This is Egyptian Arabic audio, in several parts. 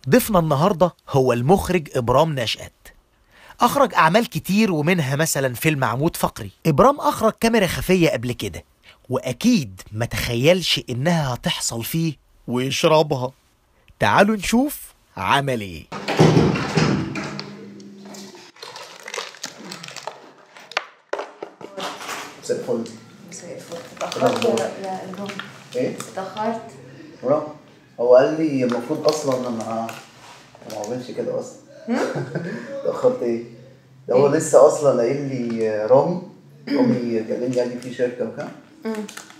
ضيفنا النهارده هو المخرج ابرام نشأت اخرج اعمال كتير ومنها مثلا فيلم عمود فقري ابرام اخرج كاميرا خفيه قبل كده واكيد ما تخيلش انها هتحصل فيه ويشربها تعالوا نشوف عمل ايه مساء الفل مساء الفل اتأخرت يا يا إبراهيم ايه؟ اتأخرت برافو هو قال لي المفروض اصلا انا ما ما عملش كده اصلا اتاخرت ايه؟ ده هو لسه اصلا قايل لي رامي رامي كلمني قال لي في شركه وكده ما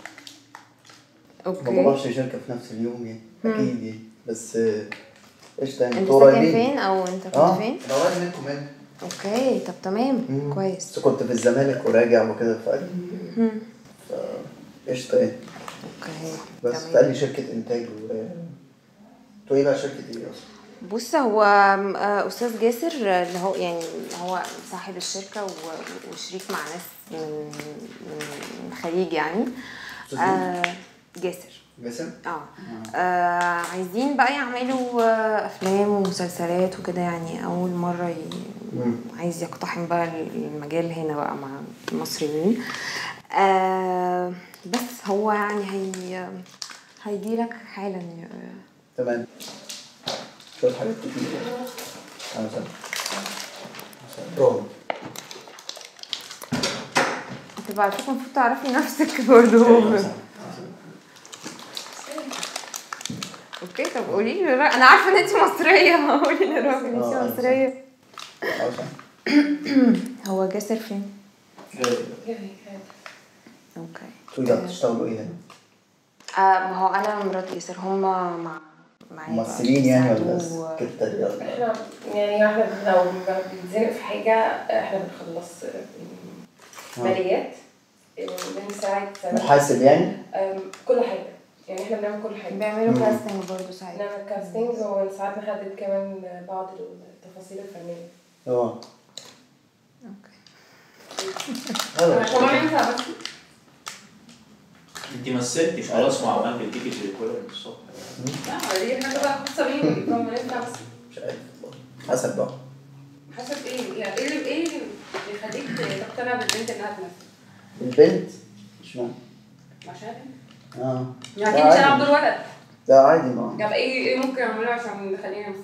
اوكي بروحش شركه في نفس اليوم يعني اكيد يعني بس آه، قشطه يعني انت انتوا ساكن قريبين فين او انت كنت اه فين؟ انا قريب منكم هنا اوكي طب تمام مم. كويس بس كنت في الزمالك وراجع وكده فقال لي ف قشطه يعني اوكي بس تمام فقال لي شركه انتاج و انتوا ايه بقى شركه ايه اصلا؟ بص هو آم، آه، استاذ جاسر آه، اللي هو يعني هو صاحب الشركه و- وشريك مع ناس من من الخليج يعني أستاذ آه جاسر جاسم؟ اه آه، عايزين بقى يعملوا آه، افلام ومسلسلات وكده يعني اول مره ي... مم. عايز يقتحم بقى المجال هنا بقى مع المصريين آه بس هو يعني هي هيجي لك حالا ي- تمام شوية حاجات كتير أنا مثلا برافو انت بقى فكرة المفروض تعرفي نفسك برضه اوكي طب قولي لي رأي- انا عارفه ان انت مصريه قولي لي رأيك ان آه، انت مصريه عشان هو جاسر فين اوكي انتوا إيه بتشتغلوا ايه هنا؟ آه ما هو انا ومرات ياسر هما مع معايا بقى ممثلين يعني ولا بيساعدوا- سكرتارية ولا احنا يعني احنا لو بنتزنق في حاجة احنا بنخلص ماليات بنساعد محاسب يعني؟ أم، كل حاجة يعني احنا بنعمل كل حاجة بيعملوا مم. كاستنج برضه ساعات بنعمل كاستنجز وساعات نحدد كمان بعض التفاصيل الفنية اه اوكي حلو. كمان ينفع بس انت مثلتي خلاص مع عمال بتيجي تريكولا من الصبح لا دي حاجة بقى خاصة بينا كمان ينفع بس مش عارف والله حسب بقى حسب ايه يعني ايه اللي ايه اللي بيخليك تقتنع بالبنت انها تمثل البنت مش معنى عشان اه يعني لا اكيد مش عادي. هلعب دور ولد لا عادي ما يعني ايه ايه ممكن اعمله عشان يخليني امثل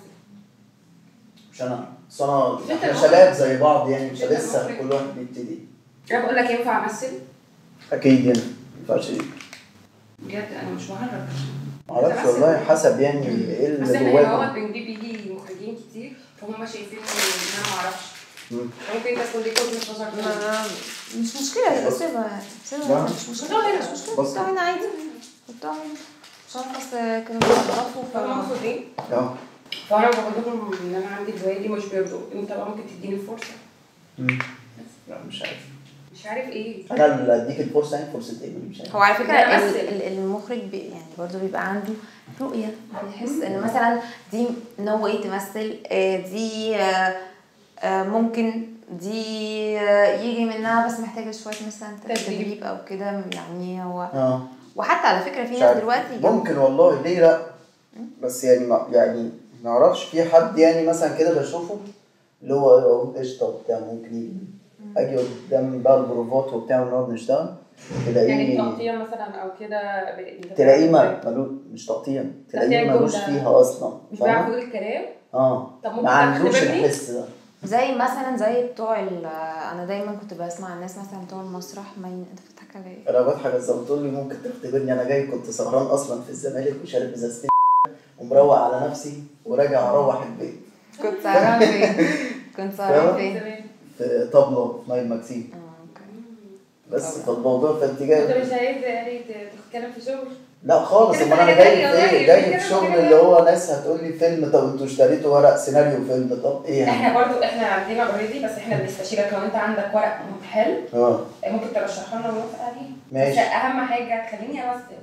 مش انا بس انا انت احنا المخرج. شباب زي بعض يعني مش انت لسه المخرج. كل واحد بيبتدي انا بقول لك ينفع امثل اكيد يعني ما ينفعش ايه بجد انا مش بهرج معرفش والله حسب يعني ايه بس اللي احنا جواك هو بنجيب يجي مخرجين كتير فهم شايفين ان انا ما اعرفش مم. ممكن انت تكون ليك وجهه نظر تانية. ما مش مشكلة سيبها سيبها لا. مش مشكلة حطها هنا. مش مشكلة بص. حطها هنا عادي حطها هنا عشان بس كانوا بيعرفوا فهم ف مخرجين اه فانا بقول لهم ان انا عندي الهوايه دي مش بيرضوا انت بقى ممكن تديني فرصه مم. لا مش عارف مش عارف ايه انا اللي اديك الفرصه يعني فرصه ايه مش عارف هو على فكرة لا، بس- ال- ال- المخرج بي يعني برضه بيبقى عنده رؤية بيحس ان مثلا دي نو واي تمثل آه، دي آه، آه، ممكن دي آه، يجي منها بس محتاجة شوية مثلا تدريب. تدريب او كده يعني هو اه وحتى على فكرة في مش ناس عارف. دلوقتي ممكن والله ليه لا بس يعني ما يعني ما اعرفش في حد يعني مثلا كده بشوفه اللي هو أقول قشطه وبتاع ممكن يجي اجي قدام بقى البروفات وبتاع ونقعد نشتغل يعني تلاقيه تغطيه مثلا او كده ب- تلاقيه ما ملو مش تقطيع تلاقيه تقطيع ملوش الجملة. فيها اصلا مش بيعرف فاهم؟ يقول الكلام اه طب ممكن ما عندوش تختبرني؟ الحس ده زي مثلا زي بتوع ال- انا دايما كنت بسمع الناس مثلا بتوع المسرح ما ين- انت بتضحك على ايه؟ انا بضحك بس بتقول لي ممكن تختبرني انا جاي كنت سهران اصلا في الزمالك وشارب ازازتين ومروق على نفسي وراجع اروح البيت كنت سهران فين؟ كنت سهران فين؟ زمان. في طبلة في نايل ماكسيم اه اوكي بس طبعا. فالموضوع فانت انت جاي مش عايز يعني تتكلم في شغل لا خالص كده امال انا حاجة جاي تانية في ايه والله، جاي كده في شغل حاجة اللي هو ناس هتقول لي فيلم طب انتوا اشتريتوا ورق سيناريو فيلم طب ايه يعني احنا برضو احنا عندنا اوريدي بس احنا بنستشيرك لو انت عندك ورق حلو اه ممكن ترشحه لنا ونوافق عليه ماشي. بس اهم حاجه تخليني امثل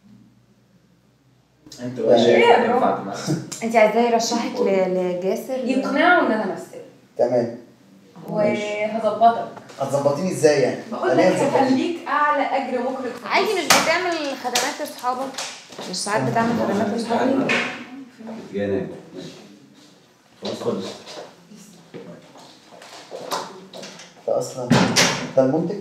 انت بقى يعني- شايف إيه يا ينفع برو؟ تمثل انت عايزاه يرشحك ل- لجاسر يقنعوا ان انا امثل تمام ماشي. وهظبطك هتظبطيني ازاي يعني؟ بقول يعني لك ايه هتظبطيني؟ هخليك اعلى اجر مخرج في عادي مصر. مش بتعمل خدمات لاصحابك مش ساعات بتعمل خدمات لاصحابك جانب خلص ده اصلا ده المنتج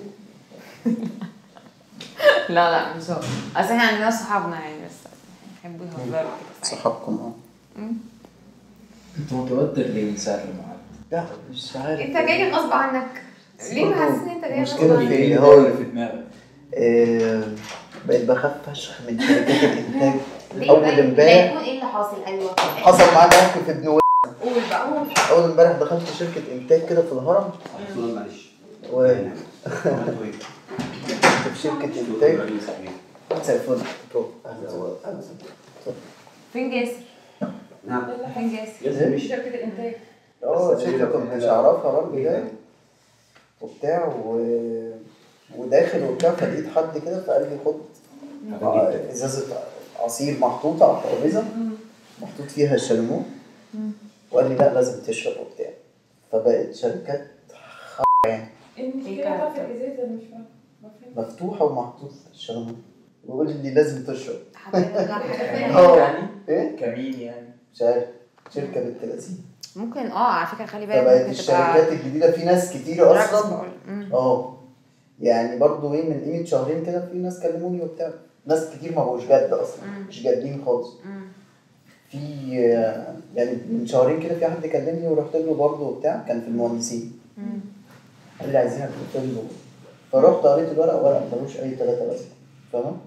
لا لا مش هو اصل احنا عندنا صحابنا يعني بس بيحبوا يهزروا كده ساعات. صحابكم اه انت متوتر ليه من ساعة لما قعدت؟ لا مش عارف انت جاي غصب عنك ليه محسس ان انت جاي غصب المشكلة عنك في- ايه هو- اللي في دماغك؟ آه، بقيت بخاف فشخ من شركات الانتاج ليه اول طيب؟ امبارح لا يكون ايه اللي حاصل ايوه حصل معايا موقف في ابن و... قول بقى قول اول امبارح دخلت شركه انتاج كده في الهرم عفوا معلش و عملتوا ايه؟ كنت في شركه انتاج مساء الفل برو اهلا وسهلا أهلا وسهلا. فين جاسر؟ نعم فين جاسر؟ ياسر مش شركة الإنتاج اه شركه كنت مش اعرفها برضه ده وبتاع و... وداخل وبتاع فلقيت حد كده فقال لي خد آه، ازازه عصير محطوطه على الترابيزه محطوط فيها الشاليمو وقال لي لا لازم تشرب وبتاع فبقت شركات خ- يعني ايه المشكلة بقى في الإزازة أنا مش فاهمة ما فهمتش. مفتوحه ومحطوط الشاليمو ويقول لي لازم تشرب حضرتك لا حاجه تانية. اه يعني؟ ايه كمين يعني مش عارف شركه بنت لذيذه ممكن اه على فكره خلي بالك فبقت ممكن الشركات تبقى الجديده في ناس كتيره drugs اصلا بقول. مم. اه يعني برضو ايه من قيمه شهرين كده في ناس كلموني وبتاع ناس كتير ما بقوش جد اصلا مم. مش جادين خالص مم. في آه، يعني من شهرين كده في حد كلمني ورحت له برضه وبتاع كان في المهندسين مم. قال لي عايزينك قلت له فرحت قريت الورق ورق ملوش اي ثلاثه لازمه فاهمه؟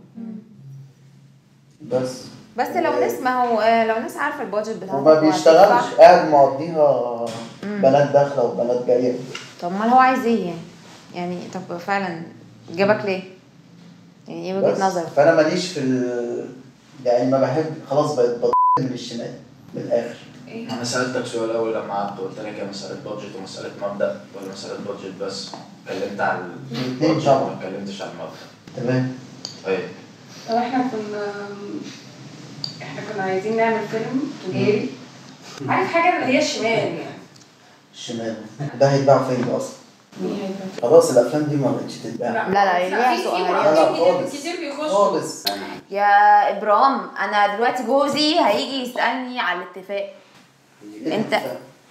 بس بس لو ناس ما هو آه، لو ناس عارفه البادجت بتاعتك وما وهتدفع. بيشتغلش قاعد مقضيها بنات داخله وبنات جايه طب امال هو عايز ايه يعني؟ يعني طب فعلا جابك ليه؟ يعني ايه بس وجهه نظرك؟ فانا ماليش في ال... يعني ما بحب خلاص بقيت بط من الشمال من الاخر انا سالتك سؤال اول لما قعدت قلت لك هي مساله بادجت ومساله مبدا ولا مساله بادجت بس اتكلمت على الاتنين البادجت طبعا. ما اتكلمتش على المبدا تمام طيب طب احنا كنا احنا كنا عايزين نعمل فيلم تجاري عارف حاجة اللي هي الشمال يعني الشمال ده هيتباع فين ده اصلا مين هيبقى؟ خلاص الافلام دي ما بقتش تتباع لا، لا، ليها في- سؤال. في لا لا مراهقين خالص كتير كتير بيخشوا خالص يا ابرام انا دلوقتي جوزي هيجي يسالني على الاتفاق انت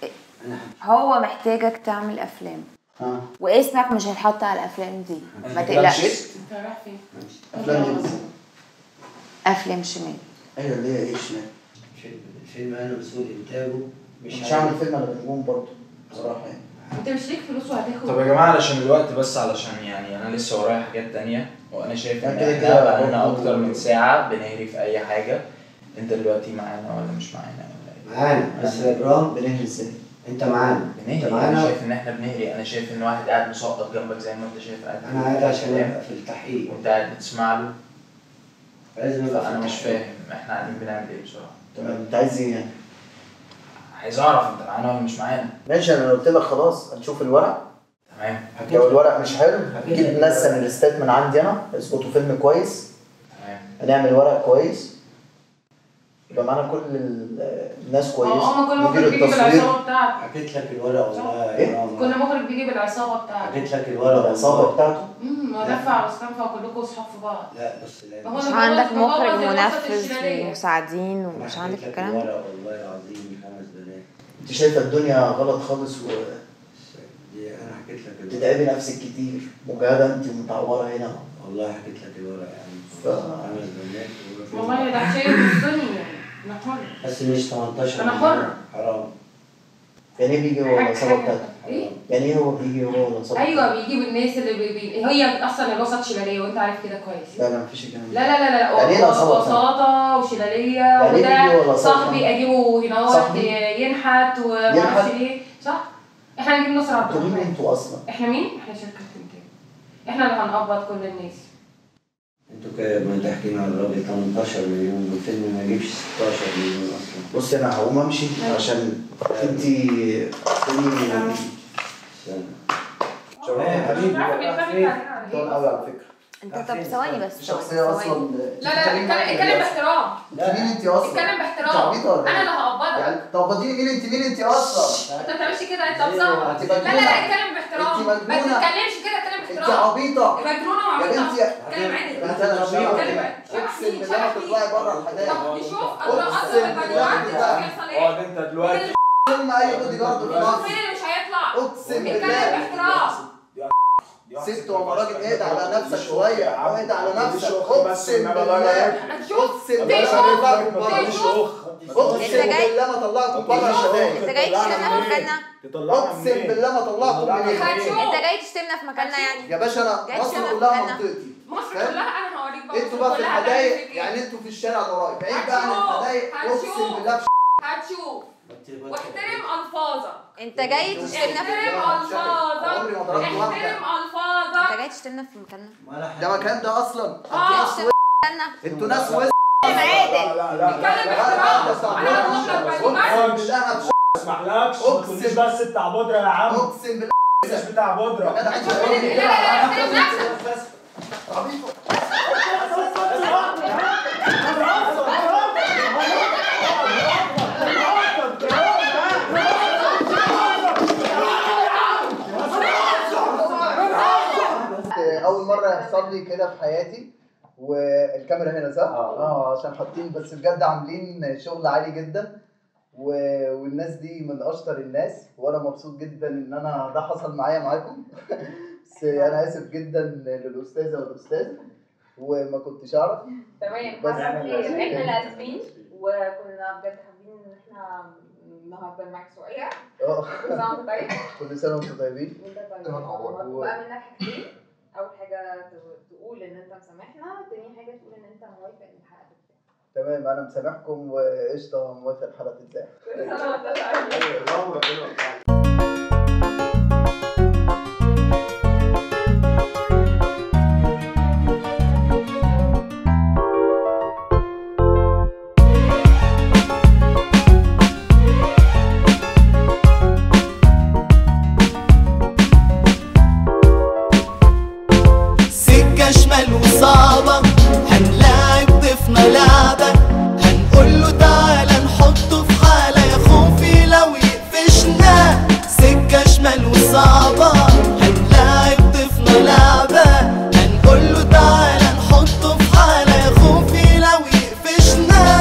هو محتاجك تعمل افلام ها واسمك مش هيتحط على الافلام دي ما كده تقلقش مشيت؟ انت رايح فين؟ افلام دي ازاي؟ افلام شمال ايوه اللي هي ايه الشمال الفيلم انا مسؤول انتاجه مش مش هعمل فيلم على نجوم برضه بصراحه يعني انت مش ليك فلوس وهتاخد طب يا جماعه علشان الوقت بس علشان يعني انا لسه ورايا حاجات تانية وانا شايف ان لا كده احنا كده بقالنا برضه- اكتر من ساعه بنهري في اي حاجه انت دلوقتي معانا ولا مش معانا ولا ايه؟ معانا بس يا ابراهيم بنهي ازاي؟ انت معانا انت بنهري انا معانا شايف ان احنا بنهري انا شايف ان واحد قاعد مسقط جنبك زي ما انت شايف قاعد انا قاعد عشان ابقى في التحقيق وانت قاعد بتسمع له لازم ابقى في فانا مش التحقيق. فاهم احنا قاعدين بنعمل ايه بسرعه تمام انت عايز ايه يعني؟ عايز اعرف انت معانا ولا مش معانا ماشي انا قلت لك خلاص هنشوف الورق تمام لو الورق مش حلو اجيب ناس سيناريستات من عندي انا يظبطوا فيلم كويس تمام هنعمل ورق كويس يبقى معانا كل ال- الناس كويس اه كل مخرج مدير بيجي التصوير بالعصابة بتاعته حكيت لك الورق والله إيه؟ يا إبراهيم. كل مخرج بيجي بالعصابة بتاعته حكيت لك الورق العصابه والله. بتاعته امم ودفع واستنفع وكلكم اصحاب في بعض لا بس لا هو مش أنا عندك ببوظ- مخرج ببوظ الوسط منفذ الشمالية. ومساعدين أنا ومش حكيت عندك لك الكلام ده الورق والله العظيم خمس بنات انت شايفه الدنيا غلط خالص دي انا حكيت لك الورق وبتتعبي نفسك كتير مجهده انت ومتعوره هنا والله حكيت لك الورق يعني ف- خمس بنات وفي- والله ده شيء يخصني يعني انا حر بس مش 18 أنا حر. حرام يعني ايه بيجي هو حاجة- العصابه حاجة- بتاعته؟ ايه يعني ايه هو بيجي هو العصابه ايوه بيجيب الناس اللي بي... بي... هي اصلا الوسط شلاليه وانت عارف كده كويس لا لا مفيش الكلام ده لا لا لا لا يعني ايه العصابة وساطة وشلالية يعني ايه بيجي وده ولا صاحب؟ صاحبي اجيبه هنا صاحبي؟ ينحت ومعرفش ينحت؟ ايه صح؟ احنا هنجيب نصر عبد انتوا مين الرحمن انتوا اصلا؟ احنا مين؟ احنا شركة انتاج احنا اللي هنقبض كل الناس انتوا كده ما تحكينا على الراجل 18 مليون والفيلم ما يجيبش 16 مليون اصلا بصي انا هقوم امشي عشان انت استنى. شباب مش حبيبي عارفة بقى بيتكلم فين؟ علينا على طول ايه قوي على فكره انت طب ثواني بس ثواني الشخصيه ثواني. اصلا لا لا اتكلم اتكلم باحترام انت مين انت اصلا؟ اتكلم انت باحترام عبيطه ولا انا ايه؟ اللي هقبضك يعني طب وديني مين انت مين انت اصلا؟ انت ما بتعملش كده انت ليه؟ بصراحة انت لا لا مجنونه لا اتكلم باحترام انت ما مجنونة. تتكلمش كده اتكلم انت باحترام عبيطه مجنونة يا وعبيطة بنتي اتكلم عادي انت انا مش هعمل اتكلم كده عادي. شبح اقسم مين؟ بالله شبح تطلعي مين؟ بره الحدائق طب نشوف اقسم اصلا بالله المجموعات كده. بيحصل ايه اقعد انت دلوقتي ثم اي بودي جارد في شوف مصر مين اللي مش هيطلع اقسم بيتكلم بالله باحترام ست هو راجل اهدى على نفسك شويه اهدى على نفسك بس اقسم إنما بالله بقى هتشوف اقسم بالله طلعكم بره تشوف اقسم أنت جاي- بالله ما طلعكم بره الشباب انت جاي تشتمنا في مكاننا اقسم بالله ما طلعكم من هنا هتشوف. انت جاي تشتمنا في مكاننا يعني يا باشا انا جاي مصر تشتمنا في كلها مكاننا. منطقتي مصر فاهم؟ كلها انا هوريك بقى انتوا مصر بقى في كلها الحدايق هتعمل فيك يعني ايه انتوا في الشارع اللي ورايا بعيد بقى عن هتشوف. الحدايق اقسم هتشوف. بالله في هتشوف واحترم الفاظك انت جاي تشتمنا في احترم عمري ما الفاظك ضربت واحدة. احترم انت الفاظك جاي تشتمنا في مكاننا ده مكان ده اصلا اه مكاننا انتوا ناس وسط عادل اتكلم باحترام انا هقول لك اقسم باي بالله هبش- اسمحلكش ما أقسم. تقوليش بس بتاع بودرة يا عم اقسم بالله مش بتاع بودرة انا عايز لا لا لا احترم نفسك اول مره يحصل لي كده في حياتي والكاميرا هنا صح؟ اه عشان حاطين بس بجد عاملين شغل عالي جدا و... والناس دي من اشطر الناس وانا مبسوط جدا ان انا ده حصل معايا معاكم بس انا اسف جدا للاستاذه والاستاذ وما كنتش اعرف تمام بس- حصل خير احنا اللي اسفين وكنا بجد حابين ان احنا نهزر معاك شويه اه كل سنه وانت طيب كل سنه وانتم طيبين وانت طيب مطلوب بقى منك حاجتين اول حاجه ت- تقول ان انت مسامحنا تاني حاجه تقول ان انت موافق ان الحلقه تتذاع تمام انا مسامحكم وقشطه موافق الحلقه تتذاع كل سنه وانت طيب سكة شمال وصعبة هنلاعب ضيفنا لعبة هنقول له تعالى نحطه في حالة يا خوفي لو يقفشنا سكة شمال وصعبة هنلاعب ضيفنا لعبة هنقول له تعالى نحطه في حالة يا خوفي لو يقفشنا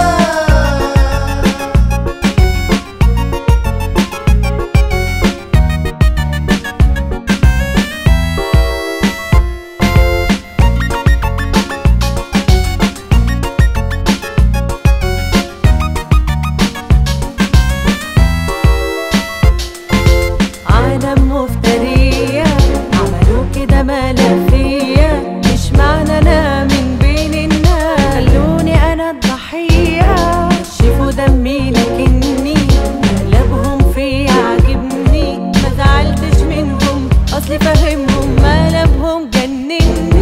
عالم مفترية عملوا كده ملفية مش معنى انا من بين الناس خلوني انا الضحية شوفوا دمي لكني قلبهم فيا عاجبني ما زعلتش منهم اصلي فاهمهم ملبهم جنني